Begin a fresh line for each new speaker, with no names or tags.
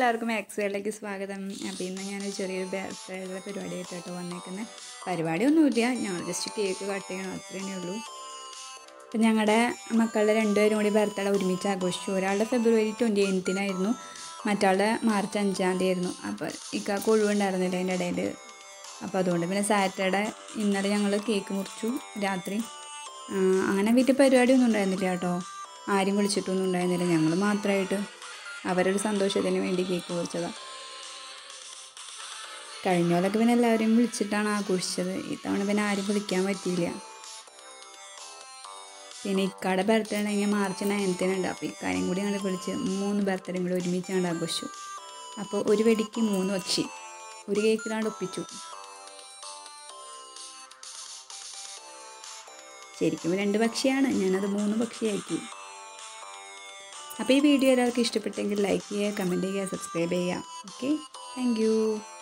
എല്ലാവർക്കും മാക്സ്വെയറിലേക്ക് സ്വാഗതം അപ്പോൾ ഇന്ന് ഞാനൊരു ചെറിയൊരു ബർത്ത്ഡേയുടെ പരിപാടിയായിട്ട് കേട്ടോ വന്നേക്കുന്നത് പരിപാടിയൊന്നുമില്ല ഞങ്ങൾ ജസ്റ്റ് കേക്ക് കട്ട് ചെയ്യണം അത്രയേ ഉള്ളൂ അപ്പം ഞങ്ങളുടെ മക്കളുടെ രണ്ടുപേരും കൂടി ബർത്ത്ഡേ ഒരുമിച്ച് ആഘോഷിച്ചു ഒരാളുടെ ഫെബ്രുവരി ട്വൻറ്റി എയ്റ്റിനായിരുന്നു മറ്റാളുടെ മാർച്ച് അഞ്ചാം തീയതി ആയിരുന്നു അപ്പോൾ ഇക്കാക്ക് ഒഴിവുണ്ടായിരുന്നില്ല അതിൻ്റെ ഇടയിൽ അപ്പോൾ അതുകൊണ്ട് പിന്നെ സാറ്റർഡേ ഇന്നലെ ഞങ്ങൾ കേക്ക് മുറിച്ചു രാത്രി ആ, അങ്ങനെ വീട്ടിൽ പരിപാടിയൊന്നും ഉണ്ടായിരുന്നില്ല കേട്ടോ ആരും വിളിച്ചിട്ടൊന്നും ഉണ്ടായിരുന്നില്ല ഞങ്ങൾ മാത്രമായിട്ട് അവരൊരു സന്തോഷത്തിന് വേണ്ടി കേക്ക് മുറിച്ചതാണ് കഴിഞ്ഞ പോലൊക്കെ പിന്നെ എല്ലാവരെയും വിളിച്ചിട്ടാണ് ആഘോഷിച്ചത് ഇത്തവണ പിന്നെ ആരും വിളിക്കാൻ പറ്റിയില്ല പിന്നെ ഇക്കാടെ ബർത്ത്ഡേ ആണെങ്കിൽ മാർച്ച് നയൻത്തിനുണ്ട് അപ്പോൾ ഇക്കാരെയും കൂടി ഞങ്ങൾ വിളിച്ച് മൂന്ന് ബർത്ത്ഡേയും കൂടി ഒരുമിച്ച് ഞങ്ങൾ ആഘോഷിച്ചു അപ്പോൾ ഒരു വെടിക്ക് മൂന്ന് പക്ഷി ഒരു കേക്കിലാണ്ട് ഒപ്പിച്ചു ശരിക്കും രണ്ട് പക്ഷിയാണ് ഞാനത് മൂന്ന് പക്ഷിയാക്കി അപ്പോൾ ഈ വീഡിയോ എല്ലാവർക്കും ഇഷ്ടപ്പെട്ടെങ്കിൽ ലൈക്ക് ചെയ്യുക കമൻറ്റ് ചെയ്യുക സബ്സ്ക്രൈബ് ചെയ്യുക ഓക്കെ താങ്ക്